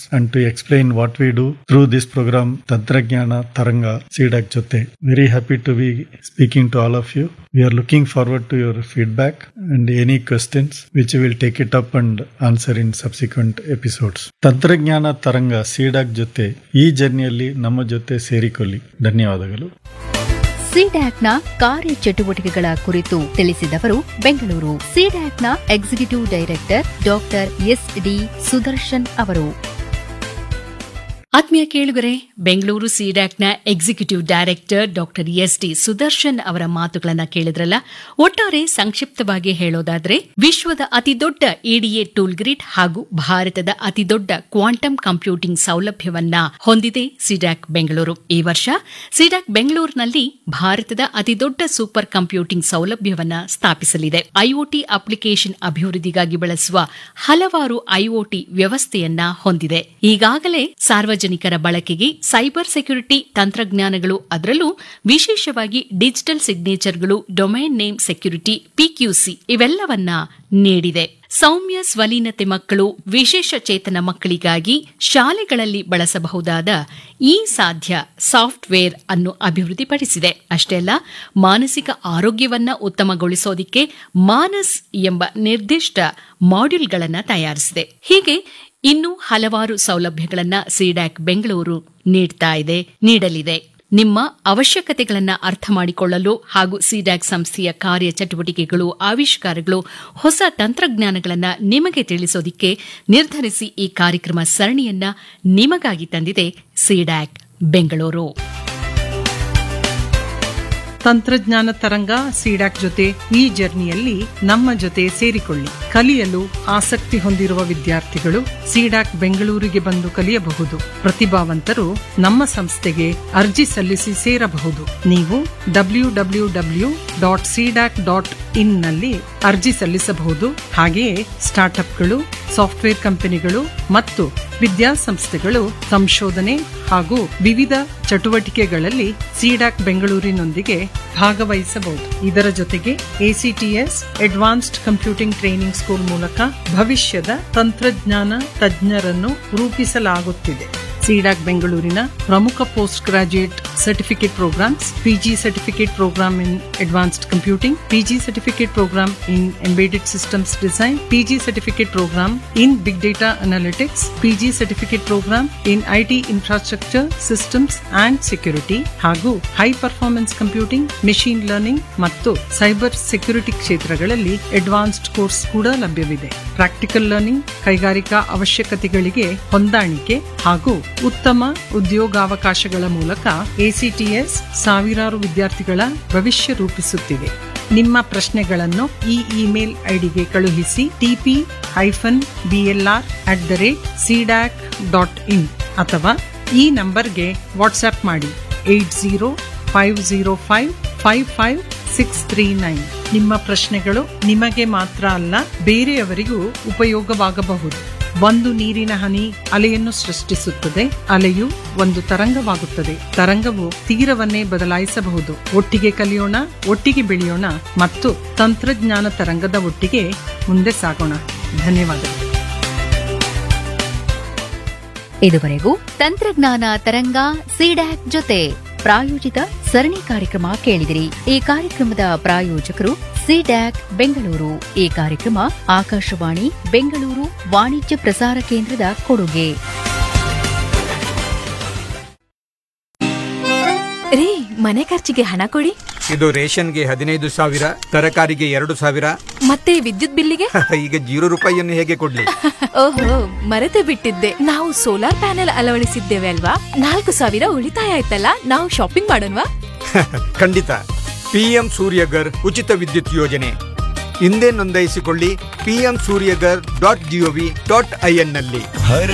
and to explain what we do through this program, Tantragnana Taranga CDAC Jote. Very happy to be speaking to all of you. We are looking forward to your feedback and any questions, which we will take it up and answer in subsequent episodes. ತಂತ್ರಜ್ಞಾನ ತರಂಗ C-DAC ಜೊತೆ ಈ ಜರ್ನಿಯಲ್ಲಿ ನಮ್ಮ ಜೊತೆ ಸೇರಿಕೊಳ್ಳಿ ಧನ್ಯವಾದಗಳು ಸಿಡ್ಯಾಕ್ನ ಕಾರ್ಯಚಟುವಟಿಕೆಗಳ ಕುರಿತು ತಿಳಿಸಿದವರು ಬೆಂಗಳೂರು ಸಿಡ್ಯಾಕ್ನ executive director doctor S D Sudarshan ಅವರು ಆತ್ಮೀಯ ಕೇಳುಗರೆ ಬೆಂಗಳೂರು ಸಿಡ್ಯಾಕ್ನ executive director doctor S D Sudarshan ಅವರ ಮಾತುಗಳನ್ನ ಕೇಳಿದ್ರಲ್ಲ ಒಟ್ಟಾರೆ ಸಂಕ್ಷಿಪ್ತವಾಗಿ ಹೇಳೋದಾದ್ರೆ ವಿಶ್ವದ ಅತಿದೊಡ್ಡ ಇಡಿಎ ಟೂಲ್ ಗ್ರಿಡ್ ಹಾಗೂ ಭಾರತದ ಅತಿದೊಡ್ಡ ಕ್ವಾಂಟಮ್ ಕಂಪ್ಯೂಟಿಂಗ್ ಸೌಲಭ್ಯವನ್ನ ಹೊಂದಿದೆ ಸಿಡ್ಯಾಕ್ ಬೆಂಗಳೂರು ಈ ವರ್ಷ ಸಿಡ್ಯಾಕ್ ಬೆಂಗಳೂರಿನಲ್ಲಿ ಭಾರತದ ಅತಿದೊಡ್ಡ ಸೂಪರ್ ಕಂಪ್ಯೂಟಿಂಗ್ ಸೌಲಭ್ಯವನ್ನ ಸ್ಥಾಪಿಸಲಿದೆ ಐಒಟಿ ಅಪ್ಲಿಕೇಶನ್ ಅಭಿವೃದ್ಧಿಗಾಗಿ ಬಳಸುವ ಹಲವಾರು ಐಒಟಿ ವ್ಯವಸ್ಥೆಯನ್ನ ಹೊಂದಿದೆ ಈಗಾಗಲೇ ಸಾರ್ವಜನಿಕರ ಬಳಕೆಗೆ ಸೈಬರ್ ಸೆಕ್ಯುರಿಟಿ ತಂತ್ರಜ್ಞಾನಗಳು ಅದರಲ್ಲೂ ವಿಶೇಷವಾಗಿ ಡಿಜಿಟಲ್ ಸಿಗ್ನೇಚರ್ಗಳು ಡೊಮೈನ್ ನೇಮ್ ಸೆಕ್ಯುರಿಟಿ ಪಿಕ್ಯೂಸಿ ಇವೆಲ್ಲವನ್ನ ನೀಡಿದೆ ಸೌಮ್ಯ ಸ್ವಲೀನತೆ ಮಕ್ಕಳು ವಿಶೇಷ ಚೇತನ ಮಕ್ಕಳಿಗಾಗಿ ಶಾಲೆಗಳಲ್ಲಿ ಬಳಸಬಹುದಾದ ಈ ಸಾಧ್ಯ ಸಾಫ್ಟ್ವೇರ್ ಅನ್ನು ಅಭಿವೃದ್ಧಿಪಡಿಸಿದೆ ಅಷ್ಟೇ ಅಲ್ಲ ಮಾನಸಿಕ ಆರೋಗ್ಯವನ್ನ ಉತ್ತಮಗೊಳಿಸೋದಿಕ್ಕೆ ಮಾನಸ್ ಎಂಬ ನಿರ್ದಿಷ್ಟ ಮಾಡ್ಯೂಲ್ಗಳನ್ನು ತಯಾರಿಸಿದೆ ಹೀಗೆ ಇನ್ನೂ ಹಲವಾರು ಸೌಲಭ್ಯಗಳನ್ನ ಸಿಡ್ಯಾಕ್ ಬೆಂಗಳೂರು ನೀಡ್ತಾ ಇದೆ ನೀಡಲಿದೆ ನಿಮ್ಮ ಅವಶ್ಯಕತೆಗಳನ್ನು ಅರ್ಥ ಮಾಡಿಕೊಳ್ಳಲು ಹಾಗೂ ಸಿಡ್ಯಾಕ್ ಸಂಸ್ಥೆಯ ಕಾರ್ಯಚಟುವಟಿಕೆಗಳು ಆವಿಷ್ಕಾರಗಳು ಹೊಸ ತಂತ್ರಜ್ಞಾನಗಳನ್ನು ನಿಮಗೆ ತಿಳಿಸೋದಿಕ್ಕೆ ನಿರ್ಧರಿಸಿ ಈ ಕಾರ್ಯಕ್ರಮ ಸರಣಿಯನ್ನ ನಿಮಗಾಗಿ ತಂದಿದೆ ಸಿಡ್ಯಾಕ್ ಬೆಂಗಳೂರು ತಂತ್ರಜ್ಞಾನ ತರಂಗ ಸಿಡಾಕ್ ಜೊತೆ ಈ ಜರ್ನಿಯಲ್ಲಿ ನಮ್ಮ ಜೊತೆ ಸೇರಿಕೊಳ್ಳಿ ಕಲಿಯಲು ಆಸಕ್ತಿ ಹೊಂದಿರುವ ವಿದ್ಯಾರ್ಥಿಗಳು ಸಿಡಾಕ್ ಬೆಂಗಳೂರಿಗೆ ಬಂದು ಕಲಿಯಬಹುದು ಪ್ರತಿಭಾವಂತರು ನಮ್ಮ ಸಂಸ್ಥೆಗೆ ಅರ್ಜಿ ಸಲ್ಲಿಸಿ ಸೇರಬಹುದು ನೀವು W W W dot CDAC dot in ನಲ್ಲಿ ಅರ್ಜಿ ಸಲ್ಲಿಸಬಹುದು ಹಾಗೆಯೇ ಸ್ಟಾರ್ಟ್ಅಪ್ಗಳು ಸಾಫ್ಟ್ವೇರ್ ಕಂಪನಿಗಳು ಮತ್ತು ವಿದ್ಯಾಸಂಸ್ಥೆಗಳು ಸಂಶೋಧನೆ ಹಾಗೂ ವಿವಿಧ ಚಟುವಟಿಕೆಗಳಲ್ಲಿ ಸಿಡಾಕ್ ಬೆಂಗಳೂರಿನೊಂದಿಗೆ ಭಾಗವಹಿಸಬಹುದು ಇದರ ಜೊತೆಗೆ ACTS advanced computing training school ಮೂಲಕ ಭವಿಷ್ಯದ ತಂತ್ರಜ್ಞಾನ ತಜ್ಞರನ್ನು ರೂಪಿಸಲಾಗುತ್ತಿದೆ ಸಿಡಾಕ್ ಬೆಂಗಳೂರಿನ ಪ್ರಮುಖ post graduate certificate programmes PG certificate programme in advanced computing PG certificate programme in embedded systems design PG certificate programme in big data analytics PG certificate programme in IT infrastructure systems and security ಹಾಗೂ high performance computing machine learning ಮತ್ತು cyber security ಕ್ಷೇತ್ರಗಳಲ್ಲಿ advanced course ಕೂಡ ಲಭ್ಯವಿದೆ practical learning ಕೈಗಾರಿಕಾ ಅವಶ್ಯಕತೆಗಳಿಗೆ ಹೊಂದಾಣಿಕೆ ಹಾಗೂ ಉತ್ತಮ ಉದ್ಯೋಗಾವಕಾಶಗಳ ಮೂಲಕ ಎಸಿಟಿಎಸ್ ಸಾವಿರಾರು ವಿದ್ಯಾರ್ಥಿಗಳ ಭವಿಷ್ಯ ರೂಪಿಸುತ್ತಿದೆ ನಿಮ್ಮ ಪ್ರಶ್ನೆಗಳನ್ನು ಈ ಇಮೇಲ್ ಐಡಿಗೆ ಕಳುಹಿಸಿ TP hyphen BLR at the rate CDAC dot in ಅಥವಾ ಈ ನಂಬರ್ಗೆ ವಾಟ್ಸ್ಆಪ್ ಮಾಡಿ eight zero five zero five five five six three nine ನಿಮ್ಮ ಪ್ರಶ್ನೆಗಳು ನಿಮಗೆ ಮಾತ್ರ ಅಲ್ಲ ಬೇರೆಯವರಿಗೂ ಉಪಯೋಗವಾಗಬಹುದು ಒಂದು ನೀರಿನ ಹನಿ ಅಲೆಯನ್ನು ಸೃಷ್ಟಿಸುತ್ತದೆ ಅಲೆಯು ಒಂದು ತರಂಗವಾಗುತ್ತದೆ ತರಂಗವು ತೀರವನ್ನೇ ಬದಲಾಯಿಸಬಹುದು ಒಟ್ಟಿಗೆ ಕಲಿಯೋಣ ಒಟ್ಟಿಗೆ ಬೆಳೆಯೋಣ ಮತ್ತು ತಂತ್ರಜ್ಞಾನ ತರಂಗದ ಒಟ್ಟಿಗೆ ಮುಂದೆ ಸಾಗೋಣ ಧನ್ಯವಾದಗಳು ಇದುವರೆಗೂ ತಂತ್ರಜ್ಞಾನ ತರಂಗ ಸಿಡ್ಯಾಕ್ ಜೊತೆ ಪ್ರಾಯೋಜಿತ ಸರಣಿ ಕಾರ್ಯಕ್ರಮ ಕೇಳಿದಿರಿ ಈ ಕಾರ್ಯಕ್ರಮದ ಪ್ರಾಯೋಜಕರು ಸಿಡ್ಯಾಕ್ ಬೆಂಗಳೂರು ಈ ಕಾರ್ಯಕ್ರಮ ಆಕಾಶವಾಣಿ ಬೆಂಗಳೂರು ವಾಣಿಜ್ಯ ಪ್ರಸಾರ ಕೇಂದ್ರದ ಕೊಡುಗೆ ರೀ ಮನೆ ಖರ್ಚಿಗೆ ಹಣ ಕೊಡಿ ಇದು ರೇಷನ್ಗೆ ಹದಿನೈದು ಸಾವಿರ ತರಕಾರಿಗೆ ಎರಡು ಸಾವಿರ ಮತ್ತೆ ವಿದ್ಯುತ್ ಬಿಲ್ಲಿಗೆ ಈಗ ಜೀರೋ ರೂಪಾಯಿಯನ್ನು ಹೇಗೆ ಕೊಡ್ಲಿ ಓಹೋ ಮರೆತು ಬಿಟ್ಟಿದ್ದೆ ನಾವು ಸೋಲಾರ್ ಪ್ಯಾನೆಲ್ ಅಳವಡಿಸಿದ್ದೇವೆ ಅಲ್ವಾ ನಾಲ್ಕು ಸಾವಿರ ಉಳಿತಾಯ ಆಯ್ತಲ್ಲ ನಾವು ಶಾಪಿಂಗ್ ಮಾಡೋಣವಾ ಖಂಡಿತ ಪಿಎಂ ಸೂರ್ಯಗರ್ ಉಚಿತ ವಿದ್ಯುತ್ ಯೋಜನೆ ಹಿಂದೆ ನೋಂದಾಯಿಸಿಕೊಳ್ಳಿ PM Suryaghar dot GOV dot IN ನಲ್ಲಿ